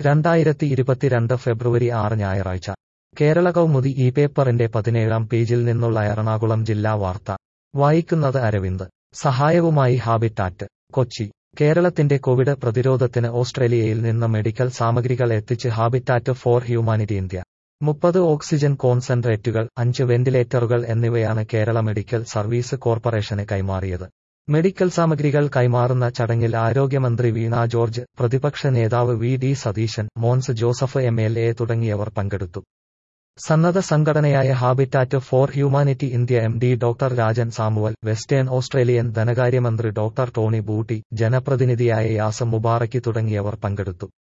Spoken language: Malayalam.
രണ്ടായിരത്തി ഇരുപത്തിരണ്ട് ഫെബ്രുവരി ആറ് ഞായറാഴ്ച കേരള കൗമുദി ഈ പേപ്പറിന്റെ പതിനേഴാം പേജിൽ നിന്നുള്ള എറണാകുളം ജില്ലാ വാർത്ത വായിക്കുന്നത് അരവിന്ദ് സഹായവുമായി ഹാബിറ്റാറ്റ് കൊച്ചി കേരളത്തിന്റെ കോവിഡ് പ്രതിരോധത്തിന് ഓസ്ട്രേലിയയിൽ നിന്ന് മെഡിക്കൽ സാമഗ്രികൾ എത്തിച്ച് ഹാബിറ്റാറ്റ് ഫോർ ഹ്യൂമാനിറ്റി ഇന്ത്യ മുപ്പത് ഓക്സിജൻ കോൺസെൻട്രേറ്റുകൾ അഞ്ച് വെന്റിലേറ്ററുകൾ എന്നിവയാണ് കേരള മെഡിക്കൽ സർവീസ് കോർപ്പറേഷന് കൈമാറിയത് മെഡിക്കൽ സാമഗ്രികൾ കൈമാറുന്ന ചടങ്ങിൽ ആരോഗ്യമന്ത്രി വീണ ജോർജ് പ്രതിപക്ഷ നേതാവ് V D Satheesan Mons Joseph M L A തുടങ്ങിയവർ പങ്കെടുത്തു സന്നദ്ധ സംഘടനയായ Habitat for Humanity India M D doctor Rajan Samuel western Australian ധനകാര്യമന്ത്രി ഡോക്ടർ ടോണി ബൂട്ടി ജനപ്രതിനിധിയായ യാസം മുബാറക്കി തുടങ്ങിയവർ പങ്കെടുത്തു